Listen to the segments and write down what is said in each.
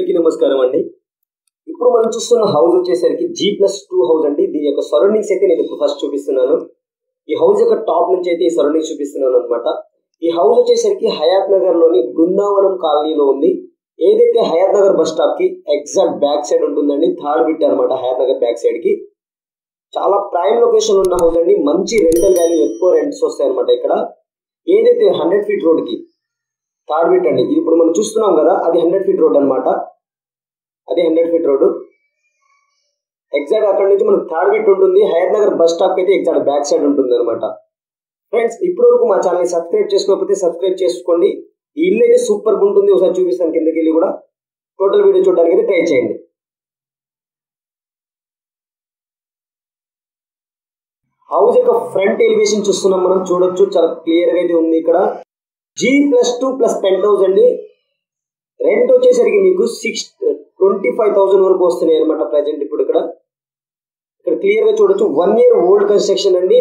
అందరికీ నమస్కారం అండి ఇప్పుడు మనం చూస్తున్న హౌస్ వచ్చేసరికి జీ ప్లస్ టూ హౌస్ అండి దీని యొక్క సరౌండింగ్స్ అయితే నేను ఇప్పుడు ఫస్ట్ చూపిస్తున్నాను ఈ హౌస్ యొక్క టాప్ నుంచి అయితే ఈ సరౌండింగ్స్ చూపిస్తున్నాను అనమాట ఈ హౌస్ వచ్చేసరికి హయాత్ నగర్ లోని బృందావనం కాలనీలో ఉంది ఏదైతే హయాత్ నగర్ బస్ స్టాప్ కి ఎగ్జాక్ట్ బ్యాక్ సైడ్ ఉంటుందండి థర్డ్ బిట్ అనమాట హయాత్ నగర్ బ్యాక్ సైడ్ కి చాలా ప్రైమ్ లొకేషన్ ఉన్న హౌస్ అండి మంచి రెంటల్ వాల్యూ ఎక్కువ రెంట్స్ వస్తాయి అనమాట ఇక్కడ ఏదైతే హండ్రెడ్ ఫీట్ రోడ్ కి థర్డ్ బిట్ అండి ఇది ఇప్పుడు మనం చూస్తున్నాం కదా అది హండ్రెడ్ ఫీట్ రోడ్ అనమాట అది హండ్రెడ్ ఫీట్ రోడ్ ఎగ్జాక్ట్ అక్కడ నుంచి మనకు థర్డ్ బిట్ ఉంటుంది హయత్ నగర్ బస్ స్టాప్ అయితే ఎగ్జాక్ట్ బ్యాక్ సైడ్ ఉంటుంది అనమాట ఫ్రెండ్స్ ఇప్పటి వరకు మా ఛానల్ సబ్స్క్రైబ్ చేసుకోకపోతే సబ్స్క్రైబ్ చేసుకోండి ఈ ఇల్లు అయితే సూపర్ ఉంటుంది ఒకసారి చూపిస్తాను కిందకి వెళ్ళి కూడా టోటల్ వీడియో చూడడానికి అయితే ట్రై చేయండి హౌస్ యొక్క ఫ్రంట్ ఎలివేషన్ చూస్తున్నాం మనం చూడొచ్చు చాలా క్లియర్ గా అయితే ఉంది ఇక్కడ G plus two plus penthouse అండి రెంట్ వచ్చేసరికి మీకు సిక్స్ ట్వంటీ ఫైవ్ థౌసండ్ వరకు వస్తున్నాయి అనమాట ప్రజెంట్ ఇప్పుడు ఇక్కడ ఇక్కడ క్లియర్ గా చూడొచ్చు వన్ ఇయర్ ఓల్డ్ కన్స్ట్రక్షన్ అండి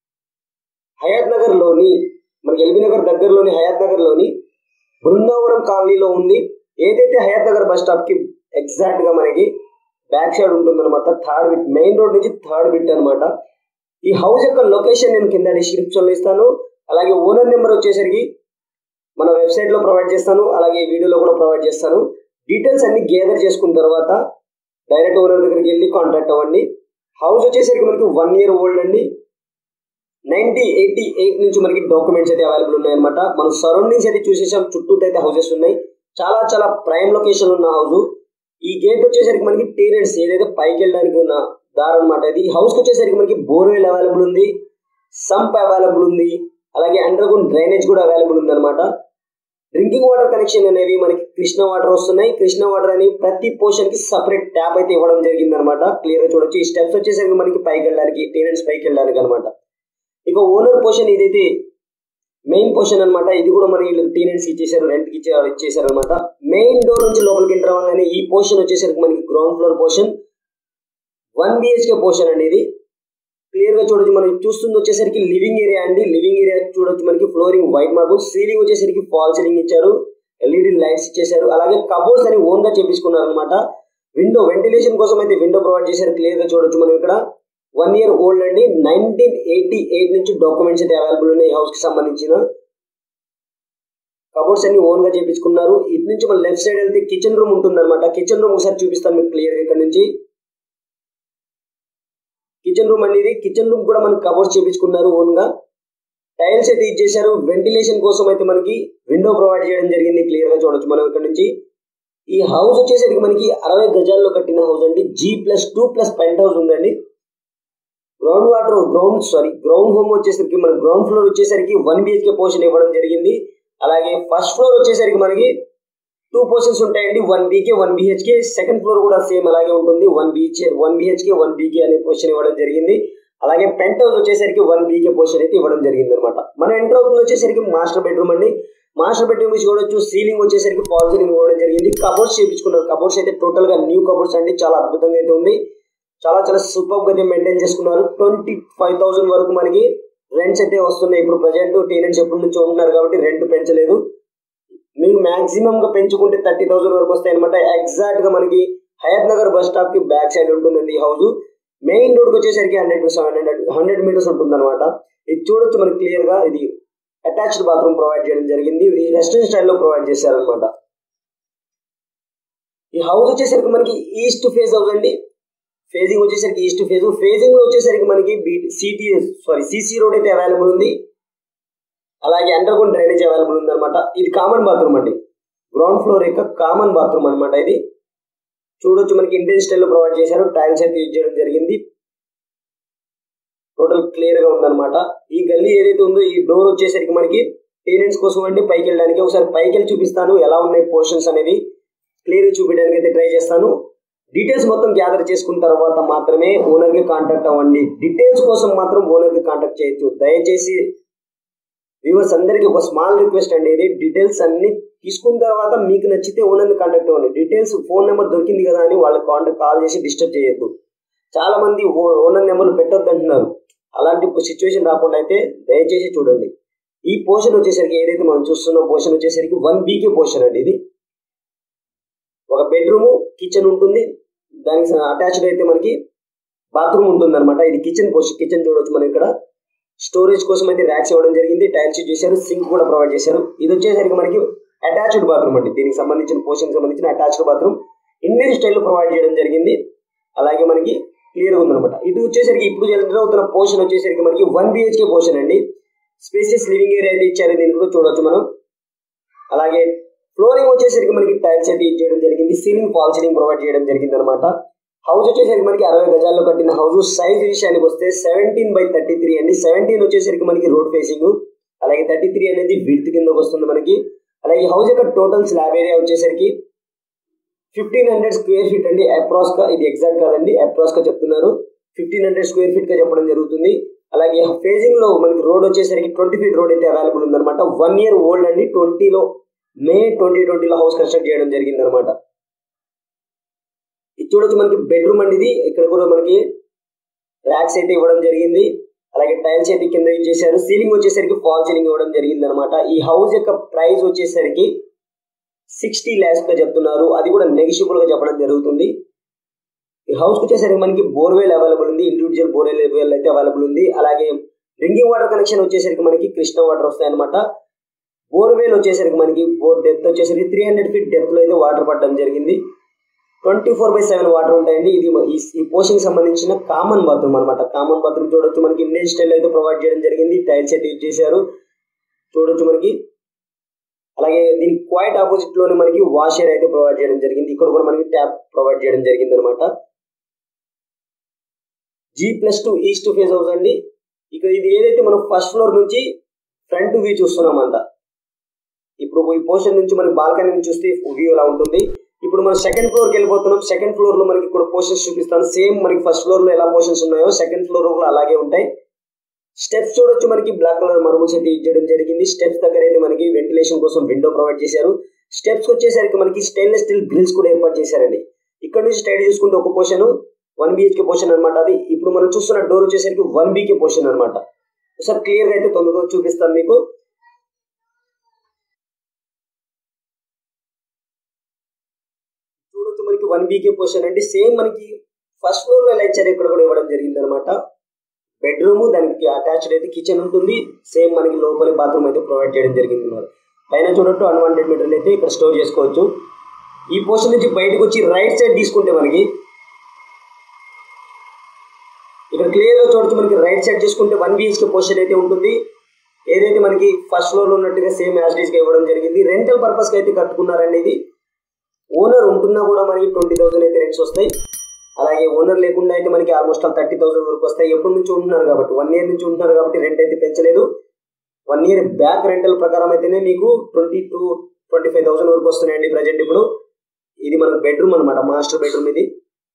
హయాత్ నగర్ లోని మనకి ఎల్బీ నగర్ దగ్గరలోని హయాత్ నగర్ లోని బృందావనం కాలనీలో ఉంది ఏదైతే హయాత్ నగర్ బస్ స్టాప్ కి ఎగ్జాక్ట్ గా మనకి బ్యాక్ సైడ్ ఉంటుంది అనమాట థర్డ్ బిట్ మెయిన్ రోడ్ నుంచి థర్డ్ బిట్ అనమాట ఈ హౌస్ యొక్క లొకేషన్ నేను కింద డిస్క్రిప్షన్ లో ఇస్తాను అలాగే ఓనర్ నెంబర్ వచ్చేసరికి మన వెబ్సైట్ లో ప్రొవైడ్ చేస్తాను అలాగే వీడియోలో కూడా ప్రొవైడ్ చేస్తాను డీటెయిల్స్ అన్ని గ్యాదర్ చేసుకున్న తర్వాత డైరెక్ట్ ఓనర్ దగ్గరికి వెళ్ళి కాంటాక్ట్ అవ్వండి హౌస్ వచ్చేసరికి మనకి వన్ ఇయర్ ఓల్డ్ అండి నైన్టీ ఎయిటీ ఎయిట్ నుంచి మనకి డాక్యుమెంట్స్ అయితే అవైలబుల్ ఉన్నాయన్నమాట మనం సరౌండింగ్స్ అయితే చూసేసాం చుట్టూ అయితే హౌసెస్ ఉన్నాయి చాలా చాలా ప్రైమ్ లొకేషన్ ఉన్న హౌస్ ఈ గేట్ వచ్చేసరికి మనకి టేరెంట్స్ ఏదైతే పైకి వెళ్ళడానికి ఉన్న దారి అనమాట ఇది ఈ హౌస్ వచ్చేసరికి మనకి బోర్వెల్ అవైలబుల్ ఉంది సంప్ అవైలబుల్ ఉంది అలాగే అండర్ గ్రౌండ్ డ్రైనేజ్ కూడా అవైలబుల్ ఉంది అనమాట డ్రింకింగ్ వాటర్ కనెక్షన్ అనేవి మనకి కృష్ణ వాటర్ వస్తున్నాయి కృష్ణ వాటర్ అనేవి ప్రతి పోర్షన్ కి సపరేట్ ట్యాప్ అయితే ఇవ్వడం జరిగింది అనమాట క్లియర్ గా చూడొచ్చు ఈ స్టెప్స్ వచ్చేసరికి మనకి పైకి వెళ్ళడానికి టేరెంట్స్ పైకి వెళ్ళడానికి అనమాట ఇక ఓనర్ పోర్షన్ ఇదైతే మెయిన్ పోర్షన్ అనమాట ఇది కూడా మన వీళ్ళు టీనెంట్స్ ఇచ్చేసారు రెంట్ కి ఇచ్చారు ఇచ్చేసారు అనమాట మెయిన్ డోర్ నుంచి లోపలికి ఎంటర్ అవ్వగానే ఈ పోర్షన్ వచ్చేసరికి మనకి ground floor portion one BHK portion అండి ఇది క్లియర్ గా చూడొచ్చు మనం చూస్తుంది వచ్చేసరికి లివింగ్ ఏరియా అండి లివింగ్ ఏరియా చూడొచ్చు మనకి ఫ్లోరింగ్ వైట్ మార్బుల్ సీలింగ్ వచ్చేసరికి ఫాల్ సీలింగ్ ఇచ్చారు ఎల్ఈడి లైట్స్ ఇచ్చేసారు అలాగే కబోర్డ్స్ అని ఓన్ గా చేపించుకున్నారు అనమాట విండో వెంటిలేషన్ కోసం అయితే విండో ప్రొవైడ్ చేశారు క్లియర్ గా చూడొచ్చు మనం ఇక్కడ వన్ ఇయర్ ఓల్డ్ అండి నైన్టీన్ ఎయిటీ ఎయిట్ నుంచి డాక్యుమెంట్స్ అయితే అవైలబుల్ ఉన్నాయి హౌస్ కి సంబంధించిన కబోర్డ్స్ అన్ని ఓన్ గా చేపించుకున్నారు ఇటు నుంచి మన లెఫ్ట్ సైడ్ వెళ్తే కిచెన్ రూమ్ ఉంటుంది అనమాట కిచెన్ రూమ్ ఒకసారి చూపిస్తాను మీకు క్లియర్ గా ఇక్కడ నుంచి కిచెన్ రూమ్ అనేది కిచెన్ రూమ్ కూడా మనకి కబోర్డ్స్ చేపించుకున్నారు ఓన్ గా టైల్స్ అయితే ఇచ్చేసారు వెంటిలేషన్ కోసం అయితే మనకి విండో ప్రొవైడ్ చేయడం జరిగింది క్లియర్ గా చూడొచ్చు మనం ఇక్కడ నుంచి ఈ హౌస్ వచ్చేసరికి మనకి అరవై గజాల్లో కట్టిన హౌస్ అండి G plus two plus penthouse ఉందండి ground water ground sorry ground home వచ్చేసరికి మన గ్రౌండ్ ఫ్లోర్ వచ్చేసరికి వన్ బిహెచ్కే పోర్షన్ ఇవ్వడం జరిగింది అలాగే ఫస్ట్ ఫ్లోర్ వచ్చేసరికి మనకి టూ పోర్షన్స్ ఉంటాయండి one BK one BHK second floor కూడా సేమ్ అలాగే ఉంటుంది one BH one BHK one BK అనే పోర్షన్ ఇవ్వడం జరిగింది అలాగే పెంట్ హౌస్ వచ్చేసరికి వన్ బీకే పోర్షన్ అయితే ఇవ్వడం జరిగింది అనమాట మన ఎంటర్ అవుతుంది వచ్చేసరికి మాస్టర్ బెడ్రూమ్ అండి మాస్టర్ బెడ్రూమ్ చూడొచ్చు సీలింగ్ వచ్చేసరికి ఫాల్ సీలింగ్ ఇవ్వడం జరిగింది కబోర్డ్స్ చేయించుకున్నారు కబోర్డ్స్ అయితే టోటల్ గా న్యూ కబోర్డ్స్ అండి చాలా అద్భుతంగా అయితే ఉంది చాలా చాలా సూపర్ గా అయితే మెయింటైన్ చేసుకున్నారు ట్వంటీ ఫైవ్ థౌసండ్ వరకు మనకి రెంట్స్ అయితే వస్తున్నాయి ఇప్పుడు ప్రజెంట్ టెనెంట్స్ ఎప్పటి నుంచి ఉంటున్నారు కాబట్టి రెంట్ పెంచలేదు మీకు మాక్సిమం గా పెంచుకుంటే థర్టీ థౌసండ్ వరకు వస్తాయి అనమాట ఎగ్జాక్ట్ గా మనకి హయత్ నగర్ బస్ స్టాప్ కి బ్యాక్ సైడ్ ఉంటుందండి ఈ హౌస్ మెయిన్ రోడ్ కి వచ్చేసరికి hundred to seven hundred hundred metres ఉంటుంది అనమాట ఇది చూడొచ్చు మనకి క్లియర్ గా ఇది అటాచ్డ్ బాత్రూమ్ ప్రొవైడ్ చేయడం జరిగింది ఈ రెస్టారెంట్ స్టైల్లో ప్రొవైడ్ చేశారనమాట ఈ హౌస్ వచ్చేసరికి మనకి ఈస్ట్ ఫేజ్ హౌస్ అండి ఫేజింగ్ వచ్చేసరికి ఈస్ట్ ఫేజ్ ఫేజింగ్ లో వచ్చేసరికి మనకి సిటీ సారీ సిసి రోడ్ అయితే అవైలబుల్ ఉంది అలాగే అండర్ గ్రౌండ్ డ్రైనేజ్ అవైలబుల్ ఉంది అనమాట ఇది కామన్ బాత్రూమ్ అండి గ్రౌండ్ ఫ్లోర్ యొక్క కామన్ బాత్రూమ్ అనమాట ఇది చూడొచ్చు మనకి ఇండియన్ స్టైల్లో ప్రొవైడ్ చేశారు టైల్స్ అయితే యూజ్ చేయడం జరిగింది టోటల్ క్లియర్ గా ఉందన్నమాట ఈ గల్లీ ఏదైతే ఉందో ఈ డోర్ వచ్చేసరికి మనకి పేరెంట్స్ కోసం అంటే పైకి వెళ్ళడానికి ఒకసారి పైకి వెళ్ళి చూపిస్తాను ఎలా ఉన్నాయి పోర్షన్స్ అనేవి క్లియర్ చూపించడానికి అయితే ట్రై చేస్తాను డీటెయిల్స్ మొత్తం గ్యాదర్ చేసుకున్న తర్వాత మాత్రమే ఓనర్ కి కాంటాక్ట్ అవ్వండి డీటెయిల్స్ కోసం మాత్రం ఓనర్ కి కాంటాక్ట్ చేయొచ్చు దయచేసి వ్యూవర్స్ అందరికి ఒక స్మాల్ రిక్వెస్ట్ అండి ఇది డీటెయిల్స్ అన్ని తీసుకున్న తర్వాత మీకు నచ్చితే ఓనర్ని కాంటాక్ట్ అవ్వండి డీటెయిల్స్ ఫోన్ నెంబర్ దొరికింది కదా అని వాళ్ళకి కాంటాక్ట్ కాల్ చేసి డిస్టర్బ్ చేయొద్దు చాలా మంది ఓనర్ నెంబర్లు పెట్టొద్దు అంటున్నారు అలాంటి సిచ్యువేషన్ రాకుండా అయితే దయచేసి చూడండి ఈ పోర్షన్ వచ్చేసరికి ఏదైతే మనం చూస్తున్న పోర్షన్ వచ్చేసరికి వన్ బీకే పోర్షన్ అండి ఇది ఒక బెడ్రూమ్ కిచెన్ ఉంటుంది దానికి అటాచ్డ్ అయితే మనకి బాత్రూమ్ ఉంటుంది అనమాట ఇది కిచెన్ పోస్ట్ కిచెన్ చూడవచ్చు మనం ఇక్కడ స్టోరేజ్ కోసం అయితే ర్యాక్స్ ఇవ్వడం జరిగింది టైల్స్ చేశారు సింక్ కూడా ప్రొవైడ్ చేశారు ఇది వచ్చేసరికి మనకి అటాచ్డ్ బాత్రూమ్ అండి దీనికి సంబంధించిన పోర్షన్ సంబంధించిన అటాచ్డ్ బాత్రూమ్ ఇండియన్ స్టైల్లో ప్రొవైడ్ చేయడం జరిగింది అలాగే మనకి క్లియర్గా ఉందన్నమాట ఇది వచ్చేసరికి ఇప్పుడు ఎంటర్ అవుతున్న పోర్షన్ వచ్చేసరికి మనకి వన్ బిహెచ్కే పోర్షన్ అండి స్పేసియస్ లివింగ్ ఏరియా అయితే ఇచ్చారు దీన్ని కూడా చూడొచ్చు మనం అలాగే ఫ్లోరింగ్ వచ్చేసరికి మనకి టైల్స్ అయితే ఇచ్చేయడం జరిగింది సీలింగ్ ఫాల్ సీలింగ్ ప్రొవైడ్ చేయడం జరిగింది అనమాట హౌస్ వచ్చేసరికి మనకి అరవై గజాల్లో కట్టిన హౌస్ సైజ్ విషయానికి వస్తే సెవెంటీన్ బై థర్టీ త్రీ అండి సెవెంటీన్ వచ్చేసరికి మనకి రోడ్ ఫేసింగ్ అలాగే థర్టీ త్రీ అనేది విడ్త్ కిందకి వస్తుంది మనకి అలాగే హౌస్ యొక్క టోటల్ స్లాబ్ ఏరియా వచ్చేసరికి ఫిఫ్టీన్ హండ్రెడ్ స్క్వేర్ ఫీట్ అండి అప్రాస్ గా ఇది ఎగ్జాక్ట్ కాదండి అప్రాస్ గా చెప్తున్నారు ఫిఫ్టీన్ హండ్రెడ్ స్క్వేర్ ఫీట్ గా చెప్పడం జరుగుతుంది అలాగే ఫేజింగ్ లో మనకి రోడ్ వచ్చేసరికి ట్వంటీ ఫీట్ రోడ్ అయితే అవైలబుల్ ఉందన్నమాట వన్ ఇయర్ ఓల్డ్ అండి ట్వంటీలో మే ట్వంటీ ట్వంటీలో హౌస్ కన్స్ట్రక్ట్ చేయడం జరిగింది అనమాట ఇది చూడొచ్చు మనకి బెడ్రూమ్ అండి ఇది ఇక్కడ కూడా మనకి ర్యాక్స్ అయితే ఇవ్వడం జరిగింది అలాగే టైల్స్ అయితే కింద యూజ్ చేశారు సీలింగ్ వచ్చేసరికి ఫాల్ సీలింగ్ ఇవ్వడం జరిగింది అనమాట ఈ హౌస్ యొక్క ప్రైస్ వచ్చేసరికి సిక్స్టీ ల్యాక్స్ గా చెప్తున్నారు అది కూడా నెగిషియబుల్ గా చెప్పడం జరుగుతుంది ఈ హౌస్ వచ్చేసరికి మనకి బోర్వెల్ అవైలబుల్ ఉంది ఇండివిజువల్ బోర్వెల్ అయితే అవైలబుల్ ఉంది అలాగే డ్రింకింగ్ వాటర్ కనెక్షన్ వచ్చేసరికి మనకి కృష్ణ వాటర్ వస్తాయి అనమాట బోర్వెల్ వచ్చేసరికి మనకి బోర్ డెప్త్ వచ్చేసరికి త్రీ హండ్రెడ్ ఫీట్ డెప్త్ లో అయితే వాటర్ పడడం జరిగింది twenty four by seven water ఉంటాయండి ఇది ఈ పోషన్ సంబంధించిన కామన్ బాత్రూమ్ అనమాట కామన్ బాత్రూమ్ చూడొచ్చు మనకి ఇండియన్ స్టైల్ అయితే ప్రొవైడ్ చేయడం జరిగింది టైల్స్ అయితే యూజ్ చేశారు చూడొచ్చు మనకి అలాగే దీనికి క్వైట్ ఆపోజిట్ లోనే మనకి వాష్ ఏరియా అయితే ప్రొవైడ్ చేయడం జరిగింది ఇక్కడ కూడా మనకి ట్యాప్ ప్రొవైడ్ చేయడం జరిగింది అనమాట G plus two east face house అండి ఇక్కడ ఇది ఏదైతే మనం ఫస్ట్ ఫ్లోర్ నుంచి ఫ్రంట్ వ్యూ చూస్తున్నామంట ఇప్పుడు ఈ పోర్షన్ నుంచి మనకి బాల్కనీ నుంచి చూస్తే వ్యూ ఎలా ఉంటుంది ఇప్పుడు మనం సెకండ్ ఫ్లోర్కి వెళ్ళిపోతున్నాం సెకండ్ ఫ్లోర్ లో మనకి ఇక్కడ పోర్షన్స్ చూపిస్తాను సేమ్ మనకి ఫస్ట్ ఫ్లోర్ లో ఎలా పోర్షన్స్ ఉన్నాయో సెకండ్ ఫ్లోర్ లో అలాగే ఉంటాయి స్టెప్స్ చూడొచ్చు మనకి బ్లాక్ కలర్ మార్బుల్స్ అయితే ఇచ్చడం జరిగింది స్టెప్స్ దగ్గర అయితే మనకి వెంటిలేషన్ కోసం విండో ప్రొవైడ్ చేశారు స్టెప్స్ వచ్చేసరికి మనకి స్టెయిన్లెస్ స్టీల్ గ్రిల్స్ కూడా ఏర్పాటు చేశారండి ఇక్కడ నుంచి స్టైడ్ చూసుకుంటే ఒక పోర్షన్ వన్ బిహెచ్కే పోర్షన్ అనమాట అది ఇప్పుడు మనం చూస్తున్న డోర్ వచ్చేసరికి వన్ బీకే పోర్షన్ అనమాట ఒకసారి క్లియర్ గా అయితే తొందరగా చూపిస్తాను మీకు చూడొచ్చు మనకి వన్ బీకే పోర్షన్ అండి సేమ్ మనకి ఫస్ట్ ఫ్లోర్ లో ఎలా ఇచ్చారు ఇక్కడ కూడా ఇవ్వడం జరిగింది అనమాట బెడ్రూమ్ దానికి అటాచ్డ్ అయితే కిచెన్ ఉంటుంది సేమ్ మనకి లోపలి బాత్రూమ్ అయితే ప్రొవైడ్ చేయడం జరిగింది అన్నమాట పైన చూడట్టు అన్వాంటెడ్ మెటీరియల్ అయితే ఇక్కడ స్టోర్ చేసుకోవచ్చు ఈ పోర్షన్ నుంచి బయటకు వచ్చి రైట్ సైడ్ తీసుకుంటే మనకి ఇక్కడ క్లియర్ గా చూడొచ్చు మనకి రైట్ సైడ్ చూసుకుంటే వన్ బిహెచ్కే పోర్షన్ అయితే ఉంటుంది ఏదైతే మనకి ఫస్ట్ ఫ్లోర్ లో ఉన్నట్టుగా సేమ్ యాసిటీస్ గా ఇవ్వడం జరిగింది రెంటల్ పర్పస్ కి అయితే కట్టుకున్నారండి ఇది ఓనర్ ఉంటున్నా కూడా మనకి ట్వంటీ థౌసండ్ అయితే రెంట్స్ వస్తాయి అలాగే ఓనర్ లేకుండా అయితే మనకి ఆల్మోస్ట్ ఆల్ థర్టీ థౌసండ్ వరకు వస్తాయి ఎప్పటి నుంచి ఉంటున్నారు కాబట్టి వన్ ఇయర్ నుంచి ఉంటున్నారు కాబట్టి రెంట్ అయితే పెంచలేదు వన్ ఇయర్ బ్యాక్ రెంటల్ ప్రకారం అయితేనే మీకు twenty two twenty five thousand వరకు వస్తున్నాయండి ప్రజెంట్ ఇప్పుడు ఇది మన బెడ్రూమ్ అనమాట మాస్టర్ బెడ్రూమ్ ఇది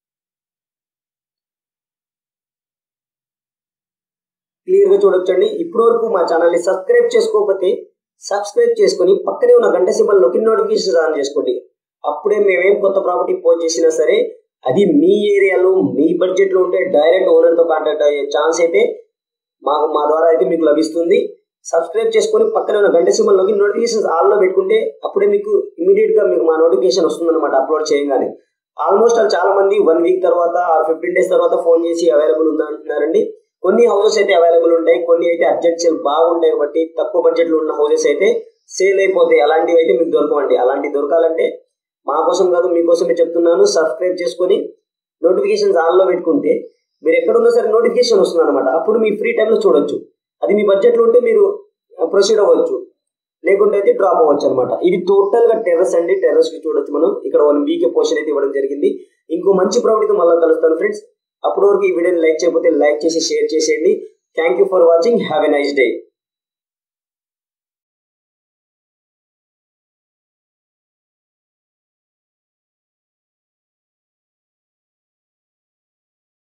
క్లియర్ గా చూడొచ్చండి ఇప్పటి వరకు మా ఛానల్ ని సబ్స్క్రైబ్ చేసుకోకపోతే సబ్స్క్రైబ్ చేసుకొని పక్కనే ఉన్న గంట సింబల్ నొక్కి నోటిఫికేషన్ ఆన్ చేసుకోండి అప్పుడే మేమేం కొత్త ప్రాపర్టీ పోస్ట్ చేసినా సరే అది మీ ఏరియాలో మీ బడ్జెట్ లో ఉంటే డైరెక్ట్ ఓనర్ తో కాంటాక్ట్ అయ్యే ఛాన్స్ అయితే మాకు మా ద్వారా అయితే మీకు లభిస్తుంది సబ్స్క్రైబ్ చేసుకొని పక్కన ఉన్న గంట సింబల్ నొక్కి నోటిఫికేషన్స్ ఆల్ లో పెట్టుకుంటే అప్పుడే మీకు ఇమీడియట్ గా మీకు మా నోటిఫికేషన్ వస్తుందన్నమాట అప్లోడ్ చేయగానే ఆల్మోస్ట్ ఆల్ చాలా మంది వన్ వీక్ తర్వాత ఫిఫ్టీన్ డేస్ తర్వాత ఫోన్ చేసి అవైలబుల్ ఉందా అంటున్నారండి కొన్ని హౌసెస్ అయితే అవైలబుల్ ఉంటాయి కొన్ని అయితే అర్జెంట్ సేల్ బాగుంటాయి కాబట్టి తక్కువ బడ్జెట్ లో ఉన్న హౌసెస్ అయితే సేల్ అయిపోతాయి అలాంటివి అయితే మీకు దొరకవండి అలాంటివి దొరకాలంటే మా కోసం కాదు మీకోసమే చెప్తున్నాను సబ్స్క్రైబ్ చేసుకొని నోటిఫికేషన్స్ ఆన్లో పెట్టుకుంటే మీరు ఎక్కడున్నా సరే నోటిఫికేషన్ వస్తుంది అనమాట అప్పుడు మీ ఫ్రీ టైంలో చూడొచ్చు అది మీ బడ్జెట్లో ఉంటే మీరు ప్రొసీడ్ అవ్వచ్చు లేకుంటే అయితే డ్రాప్ అవ్వచ్చు అనమాట ఇది టోటల్ గా టెర్రస్ అండి టెర్రస్ కి చూడొచ్చు మనం ఇక్కడ వన్ వీకే పోర్షన్ అయితే ఇవ్వడం జరిగింది ఇంకో మంచి ప్రాపర్టీతో మళ్ళీ కలుస్తాను ఫ్రెండ్స్ అప్పటి వరకు ఈ వీడియోని లైక్ చేయకపోతే లైక్ చేసి షేర్ చేసేయండి thank you for watching have a nice day